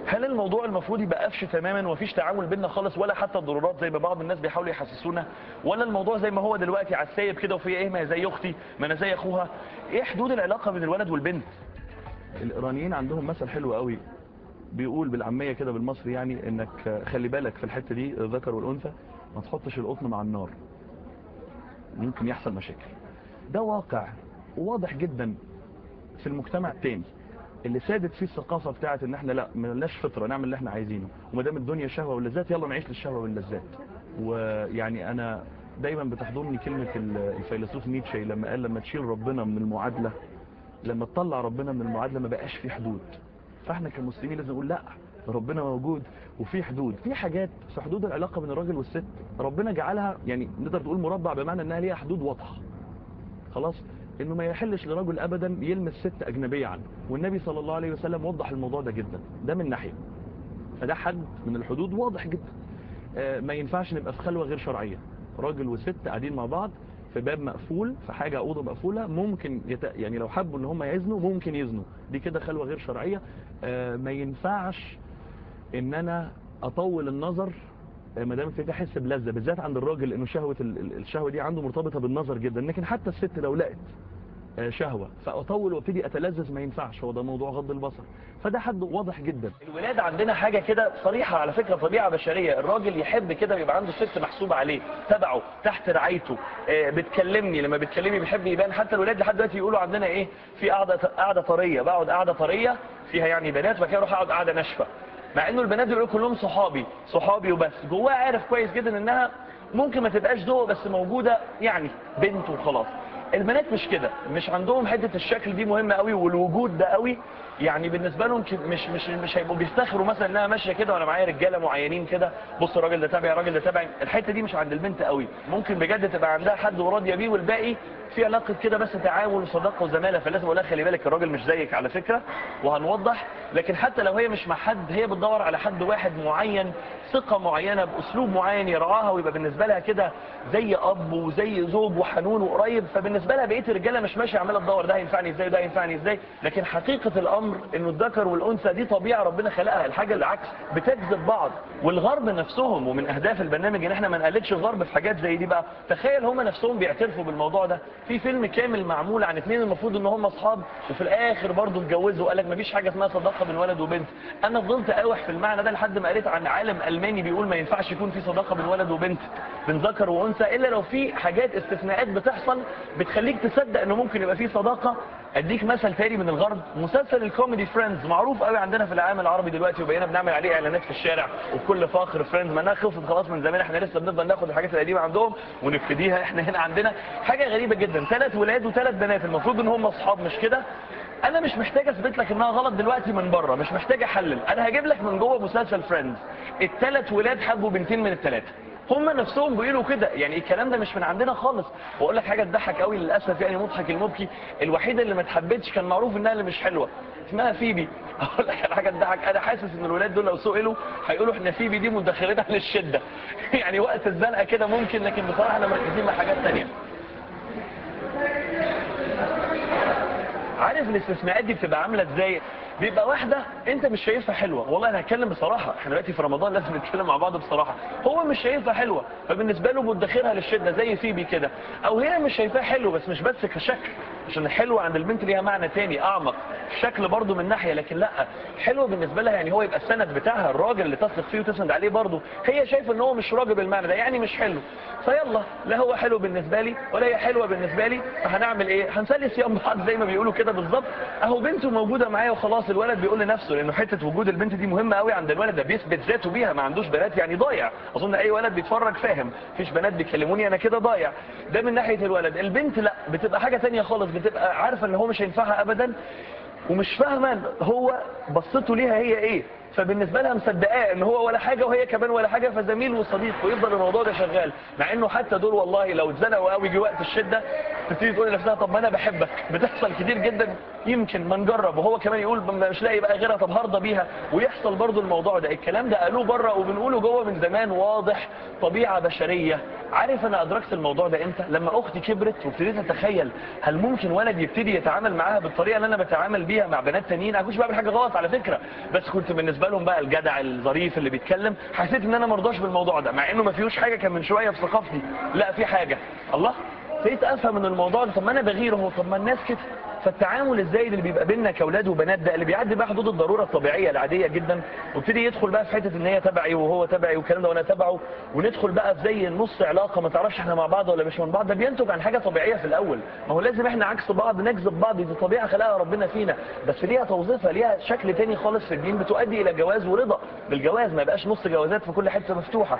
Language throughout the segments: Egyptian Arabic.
هل الموضوع المفروض يبقى قفش تماما ومفيش تعامل بيننا خالص ولا حتى الضرورات زي ما بعض الناس بيحاولوا يحسسونا ولا الموضوع زي ما هو دلوقتي على السايب كده وفي ايه ما هي زي اختي ما انا زي اخوها ايه حدود العلاقه بين الولد والبنت الايرانيين عندهم مثل حلو قوي بيقول بالعاميه كده بالمصري يعني انك خلي بالك في الحته دي الذكر والانثى ما تحطش القطن مع النار ممكن يحصل مشاكل ده واقع واضح جدا في المجتمع التاني اللي سادت فيه الثقافه بتاعت ان احنا لا ملناش فطره نعمل اللي احنا عايزينه وما دام الدنيا شهوه واللذات يلا نعيش للشهوه واللذات ويعني انا دايما بتحضرني كلمه الفيلسوف نيتشه لما قال لما تشيل ربنا من المعادله لما تطلع ربنا من المعادله ما بقاش في حدود فاحنا كمسلمين لازم نقول لا ربنا موجود وفي حدود في حاجات في حدود العلاقه بين الراجل والست ربنا جعلها يعني نقدر تقول مربع بمعنى انها ليها حدود واضحه خلاص انه ما يحلش لرجل ابدا يلمس ست اجنبيه عنه والنبي صلى الله عليه وسلم وضح الموضوع ده جدا ده من ناحيه فده حد من الحدود واضح جدا آه ما ينفعش نبقى في خلوه غير شرعيه راجل وست قاعدين مع بعض في باب مقفول في حاجه اوضه مقفوله ممكن يت... يعني لو حبوا ان هم يزنوا ممكن يزنوا دي كده خلوه غير شرعيه آه ما ينفعش ان انا اطول النظر ما دام ابتدي احس بلذه بالذات عند الراجل انه شهوه الشهوه دي عنده مرتبطه بالنظر جدا لكن حتى الست لو لقت شهوه فاطول وابتدي اتلذذ ما ينفعش هو ده موضوع غض البصر فده حد واضح جدا الولاد عندنا حاجه كده صريحه على فكره طبيعه بشريه الراجل يحب كده يبقى عنده ست محسوبه عليه تبعه تحت رعايته آه بتكلمني لما بتكلمني بيحب يبان حتى الولاد لحد دلوقتي يقولوا عندنا ايه في قعده قعده طريه بقعد قعده طريه فيها يعني بنات وبعد كده اروح اقعد قعده ناشفه مع انه البنات بيقولوا كلهم صحابي صحابي وبس جواه عارف كويس جدا انها ممكن ما تبقاش ذوق بس موجوده يعني بنت وخلاص البنات مش كده مش عندهم حته الشكل دي مهمه قوي والوجود ده قوي يعني بالنسبه لهم مش مش مش هيبقوا بيفتخروا مثلا انها ماشيه كده وانا معايا رجاله معينين كده بص الراجل ده تابعي الراجل ده تابعي الحته دي مش عند البنت قوي ممكن بجد تبقى عندها حد وراضيه بيه والباقي في علاقه كده بس تعاون وصداقه وزماله فلازم اقول لها خلي بالك الراجل مش زيك على فكره وهنوضح لكن حتى لو هي مش مع حد هي بتدور على حد واحد معين ثقه معينه باسلوب معين يرعاها ويبقى بالنسبه لها كده زي اب وزي زوج وحنون وقريب فبالنسبه لها بقيه الرجاله مش ماشيه عماله تدور ده هينفعني ازاي وده هينفعني ازاي لكن حقيقه الامر انه الذكر والانثى دي طبيعه ربنا خلقها الحاجه العكس بتجذب بعض والغرب نفسهم ومن اهداف البرنامج ان احنا ما نقلدش الغرب في حاجات زي دي بقى تخيل هم نفسهم بيعترفوا بالموضوع ده في فيلم كامل معمول عن اثنين المفروض ان هم اصحاب وفي الاخر برضه اتجوزوا وقال لك مفيش حاجه اسمها صداقه بين ولد وبنت انا فضلت اوح في المعنى ده لحد ما قريت عن عالم الماني بيقول ما ينفعش يكون في صداقه بين ولد وبنت بين ذكر وانثى الا لو في حاجات استثناءات بتحصل بتخليك تصدق انه ممكن يبقى في صداقه اديك مثل تاني من الغرب مسلسل الكوميدي فريندز معروف قوي عندنا في العالم العربي دلوقتي وبقينا بنعمل عليه اعلانات في الشارع وبكل فخر فريندز ما انها خلصت خلاص من زمان احنا لسه بنفضل ناخد الحاجات القديمه عندهم ونبتديها احنا هنا عندنا حاجه غريبه جدا ثلاث ولاد وثلاث بنات المفروض ان هم اصحاب مش كده انا مش محتاج اثبت لك انها غلط دلوقتي من بره مش محتاج احلل انا هجيب لك من جوه مسلسل فريندز الثلاث ولاد حبوا بنتين من الثلاثه هم نفسهم بيقولوا كده يعني الكلام ده مش من عندنا خالص واقول لك حاجه تضحك قوي للاسف يعني مضحك المبكي الوحيده اللي ما اتحبتش كان معروف انها اللي مش حلوه اسمها فيبي اقول لك حاجه تضحك انا حاسس ان الولاد دول لو سئلوا هيقولوا احنا فيبي دي مدخرتها للشده يعني وقت الزنقه كده ممكن لكن بصراحه احنا مركزين مع حاجات ثانيه عارف الاستثناءات دي بتبقى عامله ازاي بيبقى واحدة انت مش شايفها حلوة والله انا هتكلم بصراحة احنا دلوقتي في رمضان لازم نتكلم مع بعض بصراحة هو مش شايفها حلوة فبالنسبة له مدخرها للشدة زي فيبي كده او هي مش شايفاها حلو بس مش بس كشكل عشان الحلوة عند البنت ليها معنى تاني اعمق الشكل برضو من ناحية لكن لا حلوة بالنسبة لها يعني هو يبقى السند بتاعها الراجل اللي تثق فيه وتسند عليه برضو هي شايفة ان هو مش راجل بالمعنى ده يعني مش حلو فيلا لا هو حلو بالنسبة لي ولا هي حلوة بالنسبة لي فهنعمل ايه هنسلي صيام بعض زي ما بيقولوا كده بالظبط اهو بنته موجودة معايا وخلاص الولد بيقول لنفسه لانه حتة وجود البنت دي مهمة قوي عند الولد ده بيثبت ذاته بيها ما عندوش بنات يعني ضايع اظن اي ولد بيتفرج فاهم مفيش بنات بيكلموني انا كده ضايع ده من ناحية الولد البنت لا بتبقى حاجة تانية خالص بتبقى عارفة ان هو مش هينفعها ابدا ومش فاهمة هو بصته ليها هي ايه فبالنسبه لها مصدقاه ان هو ولا حاجه وهي كمان ولا حاجه فزميل وصديق ويفضل الموضوع ده شغال مع انه حتى دول والله لو اتزنقوا قوي جه وقت الشده تبتدي تقول لنفسها طب ما انا بحبك بتحصل كتير جدا يمكن ما نجرب وهو كمان يقول مش لاقي بقى غيرها طب هرضى بيها ويحصل برضو الموضوع ده الكلام ده قالوه بره وبنقوله جوه من زمان واضح طبيعه بشريه عارف انا ادركت الموضوع ده امتى لما اختي كبرت وابتديت اتخيل هل ممكن ولد يبتدي يتعامل معاها بالطريقه اللي انا بتعامل بيها مع بنات تانيين انا كنتش بعمل حاجه غلط على فكره بس كنت بالنسبه بالنسبه لهم بقى الجدع الظريف اللي بيتكلم حسيت ان انا مرضاش بالموضوع ده مع انه ما فيهوش حاجه كان من شويه في ثقافتي لا في حاجه الله ابتديت افهم من الموضوع ده طب ما انا بغير اهو طب ما الناس كده فالتعامل الزايد اللي بيبقى بيننا كاولاد وبنات ده اللي بيعدي بقى حدود الضروره الطبيعيه العاديه جدا وابتدي يدخل بقى في حته ان هي تبعي وهو تبعي والكلام ده وانا تبعه وندخل بقى في زي نص علاقه ما تعرفش احنا مع بعض ولا مش من بعض ده بينتج عن حاجه طبيعيه في الاول ما هو لازم احنا عكس بعض نجذب بعض دي طبيعه خلقها ربنا فينا بس ليها توظيفها ليها شكل تاني خالص في الدين بتؤدي الى جواز ورضا بالجواز ما يبقاش نص جوازات في كل حته مفتوحه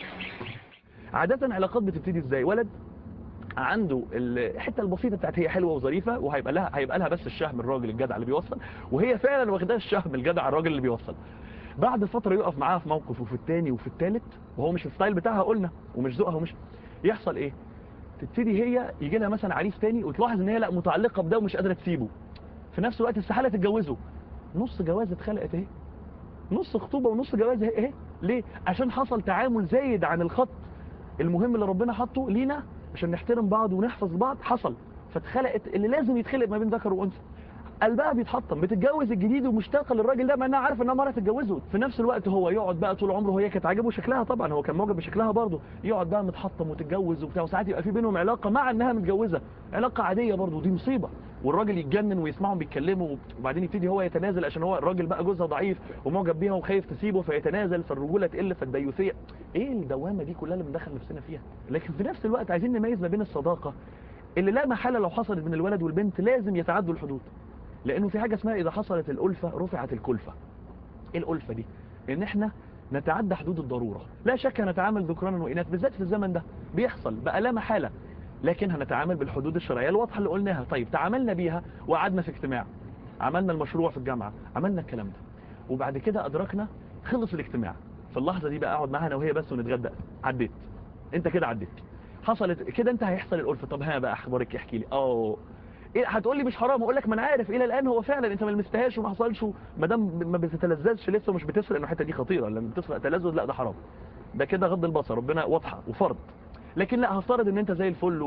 عادة علاقات بتبتدي ازاي ولد عنده الحته البسيطه بتاعت هي حلوه وظريفه وهيبقى لها هيبقى لها بس الشهم الراجل الجدع اللي بيوصل وهي فعلا واخداه الشهم الجدع الراجل اللي بيوصل بعد فتره يقف معاها في موقف وفي الثاني وفي الثالث وهو مش الستايل بتاعها قلنا ومش ذوقها ومش يحصل ايه تبتدي هي يجي لها مثلا عريس تاني وتلاحظ ان هي لا متعلقه بده ومش قادره تسيبه في نفس الوقت استحاله تتجوزه نص جوازه اتخلقت اهي نص خطوبه ونص جواز اهي اهي ليه عشان حصل تعامل زايد عن الخط المهم اللي ربنا حطه لينا عشان نحترم بعض ونحفظ بعض حصل فاتخلقت اللي لازم يتخلق ما بين ذكر وانثى قلبها بيتحطم بتتجوز الجديد ومشتاقه للراجل ده مع انها عارفه انها مره تتجوزه في نفس الوقت هو يقعد بقى طول عمره وهي كانت عاجبه شكلها طبعا هو كان معجب بشكلها برضه يقعد بقى متحطم وتتجوز وبتاع وساعات يبقى في بينهم علاقه مع انها متجوزه علاقه عاديه برضه دي مصيبه والراجل يتجنن ويسمعهم بيتكلموا وبعدين يبتدي هو يتنازل عشان هو الراجل بقى جوزها ضعيف ومعجب بيها وخايف تسيبه فيتنازل فالرجوله تقل فالديوثيه ايه الدوامه دي كلها اللي بندخل نفسنا فيها لكن في نفس الوقت عايزين نميز ما بين الصداقه اللي لا محاله لو حصلت بين الولد والبنت لازم يتعدوا الحدود لانه في حاجه اسمها اذا حصلت الالفه رفعت الكلفه ايه الالفه دي ان احنا نتعدى حدود الضروره لا شك هنتعامل ذكرانا واناث بالذات في الزمن ده بيحصل بقى لا محاله لكن هنتعامل بالحدود الشرعيه الواضحه اللي قلناها طيب تعاملنا بيها وقعدنا في اجتماع عملنا المشروع في الجامعه عملنا الكلام ده وبعد كده ادركنا خلص الاجتماع في اللحظه دي بقى اقعد معاها انا وهي بس ونتغدى عديت انت كده عديت حصلت كده انت هيحصل الالفه طب ها بقى اخبارك احكي لي اه ايه هتقول لي مش حرام اقول لك ما انا عارف الى الان هو فعلا انت ما لمستهاش وما حصلش ما دام ما بتتلذذش لسه مش بتسرق ان الحته دي خطيره لما بتسرق تلذذ لا ده حرام ده كده غض البصر ربنا واضحه وفرض لكن لا هفترض ان انت زي الفل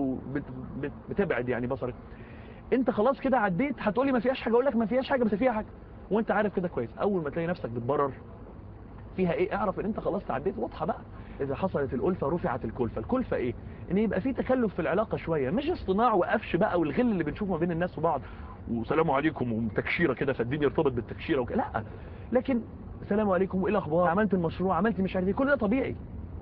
وبتبعد يعني بصرك انت خلاص كده عديت هتقول لي ما فيهاش حاجه اقول لك ما فيهاش حاجه بس فيها حاجه وانت عارف كده كويس اول ما تلاقي نفسك بتبرر فيها ايه اعرف ان انت خلاص تعديت واضحه بقى اذا حصلت الالفه رفعت الكلفه الكلفه ايه ان يبقى في تكلف في العلاقه شويه مش اصطناع وقفش بقى والغل اللي بنشوفه ما بين الناس وبعض وسلام عليكم وتكشيره كده فالدين يرتبط بالتكشيره وكده لا لكن السلام عليكم وايه الاخبار عملت المشروع عملت مش عارف ايه كل ده طبيعي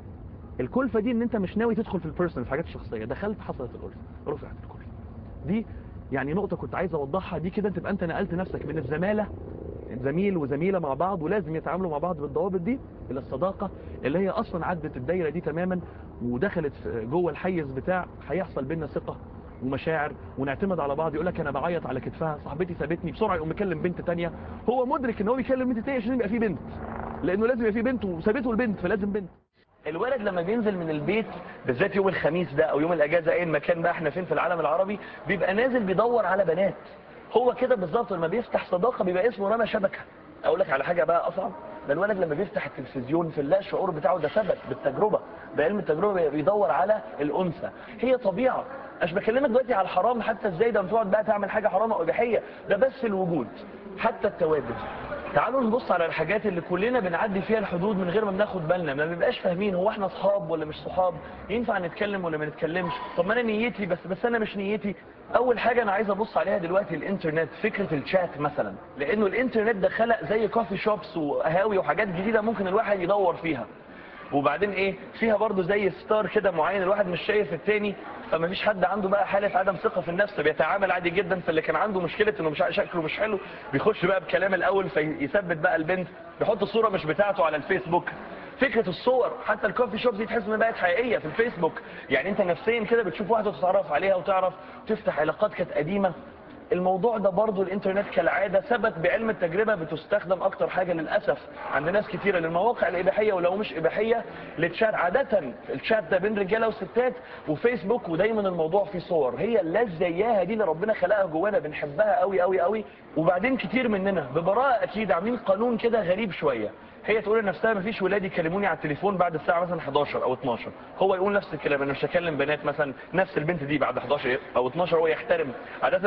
الكلفه دي ان انت مش ناوي تدخل في البيرسونال في حاجات شخصيه دخلت حصلت الالفه رفعت الكلفه دي يعني نقطه كنت عايز اوضحها دي كده تبقى انت نقلت نفسك من الزماله زميل وزميله مع بعض ولازم يتعاملوا مع بعض بالضوابط دي الى الصداقه اللي هي اصلا عدت الدايره دي تماما ودخلت جوه الحيز بتاع هيحصل بينا ثقه ومشاعر ونعتمد على بعض يقول لك انا بعيط على كتفها صاحبتي سابتني بسرعه يقوم مكلم بنت تانية هو مدرك ان هو بيكلم بنت تانية عشان يبقى في بنت لانه لازم يبقى في بنت وسابته البنت فلازم بنت الولد لما بينزل من البيت بالذات يوم الخميس ده او يوم الاجازه اي مكان بقى احنا فين في العالم العربي بيبقى نازل بيدور على بنات هو كده بالظبط لما بيفتح صداقه بيبقى اسمه رمى شبكه اقول لك على حاجه بقى اصعب ده الولد لما بيفتح التلفزيون في اللا شعور بتاعه ده ثبت بالتجربه بعلم التجربه بيدور على الانثى هي طبيعه مش بكلمك دلوقتي على الحرام حتى ازاي ده تقعد بقى تعمل حاجه حرام او اباحيه ده بس الوجود حتى التواجد تعالوا نبص على الحاجات اللي كلنا بنعدي فيها الحدود من غير ما بناخد بالنا ما بنبقاش فاهمين هو احنا اصحاب ولا مش صحاب ينفع نتكلم ولا ما نتكلمش طب ما انا نيتي بس بس انا مش نيتي اول حاجه انا عايز ابص عليها دلوقتي الانترنت فكره الشات مثلا لانه الانترنت ده خلق زي كوفي شوبس وقهاوي وحاجات جديده ممكن الواحد يدور فيها وبعدين ايه فيها برضو زي ستار كده معين الواحد مش شايف التاني فما فيش حد عنده بقى حاله عدم ثقه في النفس بيتعامل عادي جدا فاللي كان عنده مشكله انه مش شكله مش حلو بيخش بقى بكلام الاول فيثبت بقى البنت بيحط صوره مش بتاعته على الفيسبوك فكره الصور حتى الكوفي شوب دي تحس انها بقت حقيقيه في الفيسبوك يعني انت نفسيا كده بتشوف واحده تتعرف عليها وتعرف تفتح علاقات كانت قديمه الموضوع ده برضو الانترنت كالعادة ثبت بعلم التجربة بتستخدم اكتر حاجة للأسف عند ناس كتيرة للمواقع الإباحية ولو مش إباحية للشات عادة الشات ده بين رجالة وستات وفيسبوك ودايما الموضوع فيه صور هي اللذة اياها دي اللي ربنا خلقها جوانا بنحبها قوي قوي قوي وبعدين كتير مننا ببراءة أكيد عاملين قانون كده غريب شوية هي تقول لنفسها مفيش ولاد يكلموني على التليفون بعد الساعه مثلا 11 او 12 هو يقول نفس الكلام انا مش هكلم بنات مثلا نفس البنت دي بعد 11 او 12 هو يحترم عاده القانون ده بيجي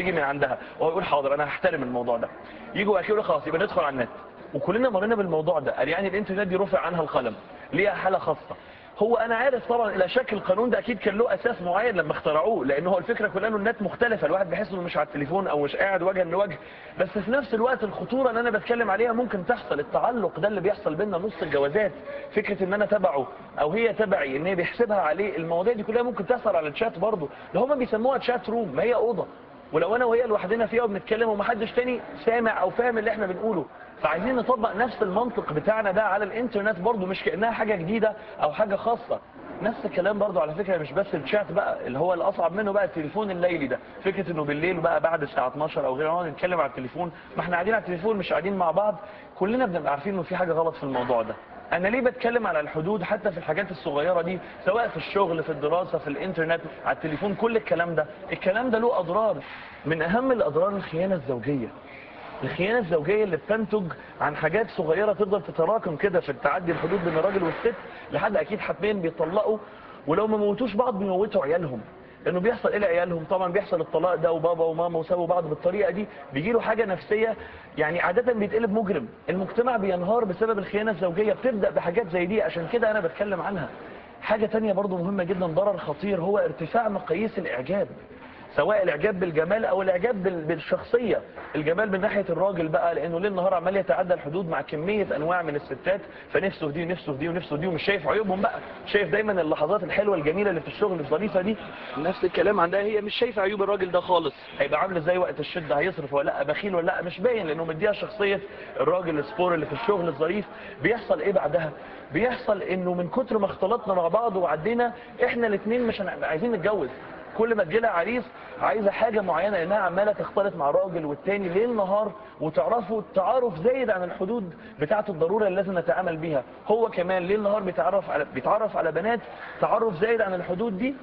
بيجي من عندها وهو يقول حاضر انا هحترم الموضوع ده يجوا اخي يقول خلاص يبقى ندخل على النت وكلنا مرينا بالموضوع ده قال يعني الانترنت دي رفع عنها القلم ليها حاله خاصه هو انا عارف طبعا الى شكل القانون ده اكيد كان له اساس معين لما اخترعوه لان هو الفكره كلها انه النت مختلفه الواحد بيحس انه مش على التليفون او مش قاعد وجها لوجه بس في نفس الوقت الخطوره اللي انا بتكلم عليها ممكن تحصل التعلق ده اللي بيحصل بيننا نص الجوازات فكره ان انا تبعه او هي تبعي ان هي بيحسبها عليه المواضيع دي كلها ممكن تحصل على الشات برضه ده هم بيسموها تشات روم ما هي اوضه ولو انا وهي لوحدنا فيها وبنتكلم ومحدش تاني سامع او فاهم اللي احنا بنقوله فعايزين نطبق نفس المنطق بتاعنا ده على الانترنت برضو مش كانها حاجه جديده او حاجه خاصه نفس الكلام برضو على فكره مش بس الشات بقى اللي هو الاصعب منه بقى التليفون الليلي ده فكره انه بالليل بقى بعد الساعه 12 او غيره نقعد نتكلم على التليفون ما احنا قاعدين على التليفون مش قاعدين مع بعض كلنا بنبقى عارفين انه في حاجه غلط في الموضوع ده انا ليه بتكلم على الحدود حتى في الحاجات الصغيره دي سواء في الشغل في الدراسه في الانترنت على التليفون كل الكلام ده الكلام ده له اضرار من اهم الاضرار الخيانه الزوجيه الخيانه الزوجيه اللي بتنتج عن حاجات صغيره تفضل تتراكم كده في التعدي الحدود بين الراجل والست لحد اكيد حتمين بيطلقوا ولو ما موتوش بعض بيموتوا عيالهم انه بيحصل ايه لعيالهم طبعا بيحصل الطلاق ده وبابا وماما وسابوا بعض بالطريقه دي بيجي له حاجه نفسيه يعني عاده بيتقلب مجرم المجتمع بينهار بسبب الخيانه الزوجيه بتبدا بحاجات زي دي عشان كده انا بتكلم عنها حاجه تانية برضو مهمه جدا ضرر خطير هو ارتفاع مقاييس الاعجاب سواء الاعجاب بالجمال او الاعجاب بال- بالشخصيه الجمال من ناحيه الراجل بقى لانه ليل نهار عمال يتعدى الحدود مع كميه انواع من الستات فنفسه في دي ونفسه في دي ونفسه في دي ومش شايف عيوبهم بقى شايف دايما اللحظات الحلوه الجميله اللي في الشغل الظريفه دي نفس الكلام عندها هي مش شايفه عيوب الراجل ده خالص هيبقى عامل ازاي وقت الشده هيصرف ولا لا بخيل ولا لا مش باين لانه مديها شخصيه الراجل السبور اللي في الشغل الظريف بيحصل ايه بعدها بيحصل انه من كتر ما اختلطنا مع بعض وعدينا احنا الاثنين مش هن- عايزين نتجوز كل ما تجيلها عريس عايزه حاجه معينه انها عماله تختلط مع راجل والتاني ليل نهار وتعرفوا تعارف زايد عن الحدود بتاعه الضروره اللي لازم نتعامل بيها هو كمان ليل نهار بيتعرف على بيتعرف على بنات تعرف زايد عن الحدود دي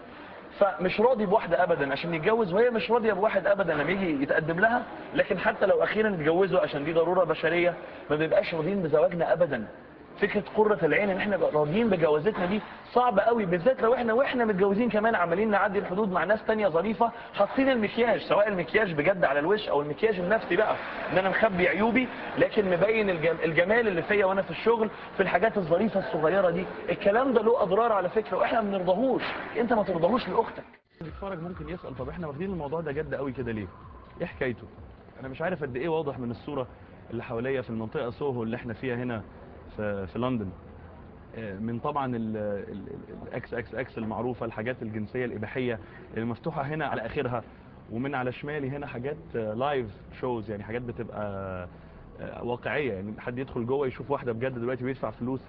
فمش راضي بواحده ابدا عشان يتجوز وهي مش راضيه بواحد ابدا لما يجي يتقدم لها لكن حتى لو اخيرا اتجوزوا عشان دي ضروره بشريه ما بيبقاش راضيين بزواجنا ابدا فكره قره العين ان احنا نبقى راضيين بجوازتنا دي صعبه قوي بالذات لو احنا واحنا متجوزين كمان عمالين نعدي الحدود مع ناس تانية ظريفه حاطين المكياج سواء المكياج بجد على الوش او المكياج النفسي بقى ان انا مخبي عيوبي لكن مبين الجم- الجمال اللي فيا وانا في الشغل في الحاجات الظريفه الصغيره دي الكلام ده له اضرار على فكره واحنا ما بنرضاهوش انت ما ترضاهوش لاختك اللي بيتفرج ممكن يسأل طب احنا واخدين الموضوع ده جد قوي كده ليه ايه حكايته انا مش عارف قد ايه واضح من الصورة اللي حواليا في المنطقة سوهو اللي احنا فيها هنا في, في لندن آه، من طبعا الاكس اكس اكس المعروفة الحاجات الجنسية الاباحية اللي مفتوحة هنا على اخرها ومن على شمالي هنا حاجات لايف شوز يعني حاجات بتبقى آه، واقعية يعني حد يدخل جوه يشوف واحدة بجد دلوقتي ويدفع فلوس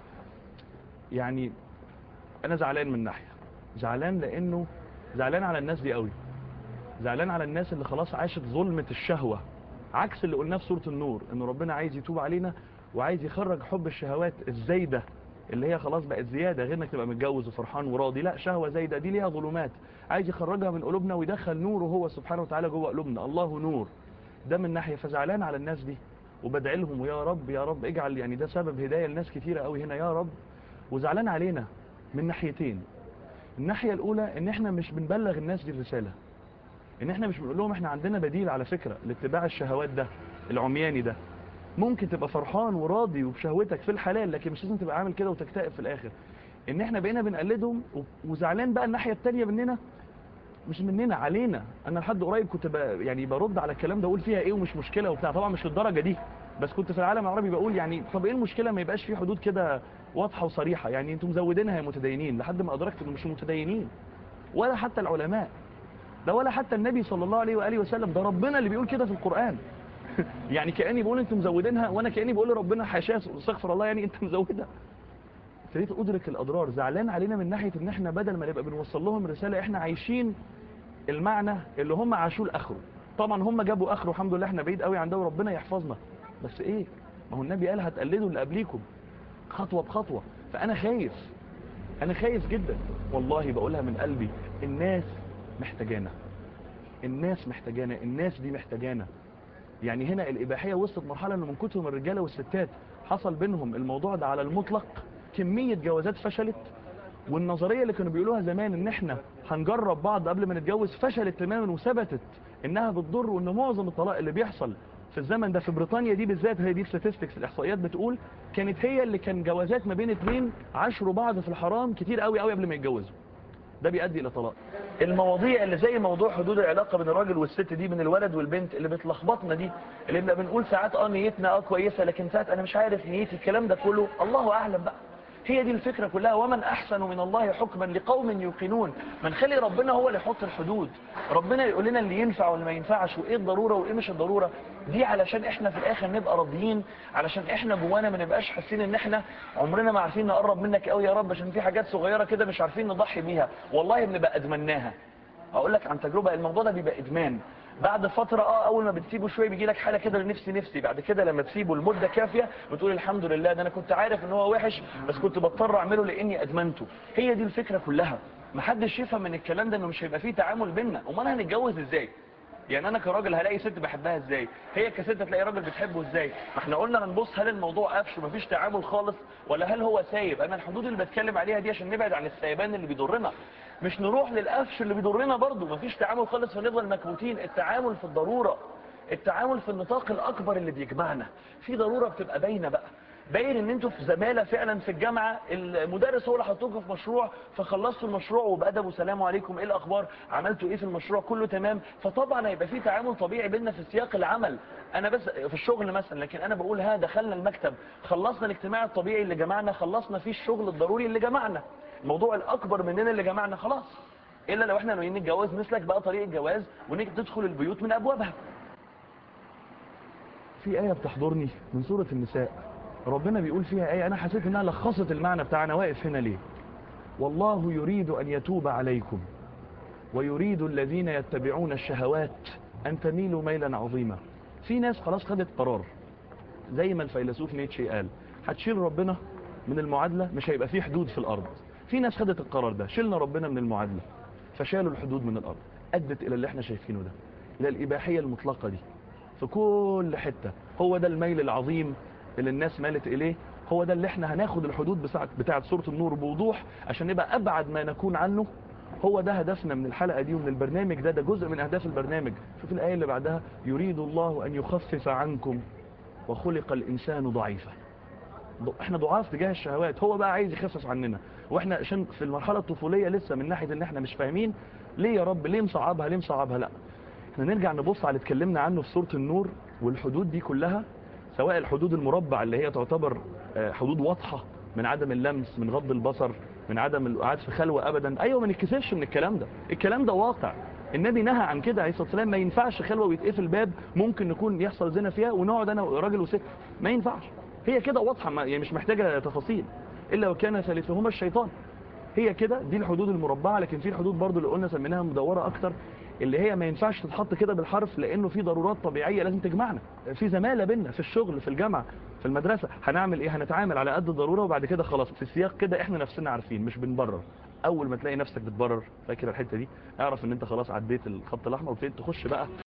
يعني انا زعلان من ناحية زعلان لانه زعلان على الناس دي قوي زعلان على الناس اللي خلاص عاشت ظلمة الشهوة عكس اللي قلناه في سورة النور ان ربنا عايز يتوب علينا وعايز يخرج حب الشهوات الزايدة اللي هي خلاص بقت زيادة غير انك تبقى متجوز وفرحان وراضي لا شهوة زايدة دي ليها ظلمات عايز يخرجها من قلوبنا ويدخل نوره هو سبحانه وتعالى جوه قلوبنا الله نور ده من ناحية فزعلان على الناس دي وبدعي لهم ويا رب يا رب اجعل يعني ده سبب هداية لناس كتيرة قوي هنا يا رب وزعلان علينا من ناحيتين الناحية الأولى إن إحنا مش بنبلغ الناس دي الرسالة إن إحنا مش بنقول لهم إحنا عندنا بديل على فكرة لاتباع الشهوات ده العمياني ده ممكن تبقى فرحان وراضي وبشهوتك في الحلال لكن مش لازم تبقى عامل كده وتكتئب في الآخر إن إحنا بقينا بنقلدهم و- وزعلان بقى الناحية التانية مننا مش مننا علينا انا لحد قريب كنت ب... يعني برد على الكلام ده اقول فيها ايه ومش مشكله وبتاع طبعا مش للدرجه دي بس كنت في العالم العربي بقول يعني طب ايه المشكله ما يبقاش في حدود كده واضحه وصريحه يعني انتم مزودينها يا متدينين لحد ما ادركت انه مش متدينين ولا حتى العلماء ده ولا حتى النبي صلى الله عليه واله وسلم ده ربنا اللي بيقول كده في القران يعني كاني بقول انتم مزودينها وانا كاني بقول لربنا حاشاه استغفر الله يعني انت مزودها ابتديت ادرك الاضرار زعلان علينا من ناحيه ان احنا بدل ما نبقى بنوصل لهم رساله احنا عايشين المعنى اللي هم عاشوه لاخره طبعا هم جابوا اخره الحمد لله احنا بعيد قوي عن ده وربنا يحفظنا بس ايه ما هو النبي قال هتقلدوا اللي قبليكم خطوه بخطوه فانا خايف انا خايف جدا والله بقولها من قلبي الناس محتاجانا الناس محتاجانا الناس دي محتاجانا يعني هنا الإباحية وصلت مرحلة انه من كتر من الرجالة والستات حصل بينهم الموضوع ده على المطلق كمية جوازات فشلت والنظرية اللي كانوا بيقولوها زمان ان احنا هنجرب بعض قبل ما نتجوز فشلت تماما وثبتت انها بتضر وان معظم الطلاق اللي بيحصل في الزمن ده في بريطانيا دي بالذات هي دي statistics الاحصائيات بتقول كانت هي اللي كان جوازات ما بين اتنين عاشروا بعض في الحرام كتير قوي قوي قبل ما يتجوزوا ده بيؤدي الى طلاق المواضيع اللي زي موضوع حدود العلاقه بين الراجل والست دي بين الولد والبنت اللي بتلخبطنا دي اللي بنبقى بنقول ساعات اه نيتنا اه كويسه لكن ساعات انا مش عارف نيتي الكلام ده كله الله اعلم بقى هي دي الفكره كلها ومن احسن من الله حكما لقوم يوقنون ما نخلي ربنا هو اللي يحط الحدود ربنا يقول لنا اللي ينفع واللي ما ينفعش وايه الضروره وايه مش الضروره دي علشان احنا في الاخر نبقى راضيين علشان احنا جوانا ما نبقاش حاسين ان احنا عمرنا ما عارفين نقرب منك قوي يا رب عشان في حاجات صغيره كده مش عارفين نضحي بيها والله بنبقى ادمناها اقول لك عن تجربه الموضوع ده بيبقى ادمان بعد فتره اه اول ما بتسيبه شويه بيجي لك حاله كده نفسي نفسي بعد كده لما تسيبه لمده كافيه بتقول الحمد لله ده انا كنت عارف ان هو وحش بس كنت بضطر اعمله لاني ادمنته هي دي الفكره كلها محدش يفهم من الكلام ده انه مش هيبقى فيه تعامل بينا امال هنتجوز ازاي يعني انا كراجل هلاقي ست بحبها ازاي هي كست هتلاقي راجل بتحبه ازاي ما احنا قلنا هنبص هل الموضوع قفش ومفيش تعامل خالص ولا هل هو سايب انا الحدود اللي بتكلم عليها دي عشان نبعد عن السيبان اللي بيضرنا مش نروح للقفش اللي بيضرنا برضه مفيش تعامل خالص فنفضل مكبوتين التعامل في الضروره التعامل في النطاق الاكبر اللي بيجمعنا في ضروره بتبقى باينه بقى باين ان انتوا في زماله فعلا في الجامعه المدرس هو اللي حطوكوا في مشروع فخلصتوا المشروع وبادب وسلام عليكم ايه الاخبار عملتوا ايه في المشروع كله تمام فطبعا هيبقى في تعامل طبيعي بيننا في سياق العمل انا بس في الشغل مثلا لكن انا بقول ها دخلنا المكتب خلصنا الاجتماع الطبيعي اللي جمعنا خلصنا فيه الشغل الضروري اللي جمعنا الموضوع الاكبر مننا اللي جمعنا خلاص الا لو احنا ناويين نتجوز نسلك بقى طريق الجواز وندخل البيوت من ابوابها في آية بتحضرني من سورة النساء ربنا بيقول فيها آية أنا حسيت إنها لخصت المعنى بتاعنا واقف هنا ليه والله يريد أن يتوب عليكم ويريد الذين يتبعون الشهوات أن تميلوا ميلا عظيما في ناس خلاص خدت قرار زي ما الفيلسوف نيتشه قال هتشيل ربنا من المعادلة مش هيبقى فيه حدود في الأرض في ناس خدت القرار ده شلنا ربنا من المعادلة فشالوا الحدود من الأرض أدت إلى اللي احنا شايفينه ده إلى الإباحية المطلقة دي في كل حتة هو ده الميل العظيم اللي الناس مالت إليه هو ده اللي احنا هناخد الحدود بتاعت بتاعت سورة النور بوضوح عشان نبقى أبعد ما نكون عنه هو ده هدفنا من الحلقة دي ومن البرنامج ده ده جزء من أهداف البرنامج شوف الآية اللي بعدها يريد الله أن يخفف عنكم وخلق الإنسان ضعيفا احنا ضعاف تجاه الشهوات هو بقى عايز يخفف عننا واحنا عشان في المرحلة الطفولية لسه من ناحية ان احنا مش فاهمين ليه يا رب ليه مصعبها ليه مصعبها لا احنا نرجع نبص على اللي اتكلمنا عنه في سورة النور والحدود دي كلها سواء الحدود المربع اللي هي تعتبر آه، حدود واضحة من عدم اللمس من غض البصر من عدم القعاد في خلوة ابدا ايوه ما نتكسفش من الكلام ده الكلام ده واقع النبي نهى عن كده عليه الصلاه والسلام ما ينفعش خلوه ويتقفل باب ممكن نكون يحصل زنا فيها ونقعد انا راجل وست ما ينفعش هي كده واضحه ما- يعني مش محتاجه تفاصيل الا وكان ثالثهما الشيطان هي كده دي الحدود المربعه لكن في الحدود برضو اللي قلنا سميناها مدوره اكتر اللي هي ما ينفعش تتحط كده بالحرف لانه في ضرورات طبيعيه لازم تجمعنا في زماله بينا في الشغل في الجامعه في المدرسه هنعمل ايه هنتعامل على قد الضروره وبعد كده خلاص في السياق كده احنا نفسنا عارفين مش بنبرر اول ما تلاقي نفسك بتبرر فاكر الحته دي اعرف ان انت خلاص عديت الخط الاحمر وابتديت تخش بقى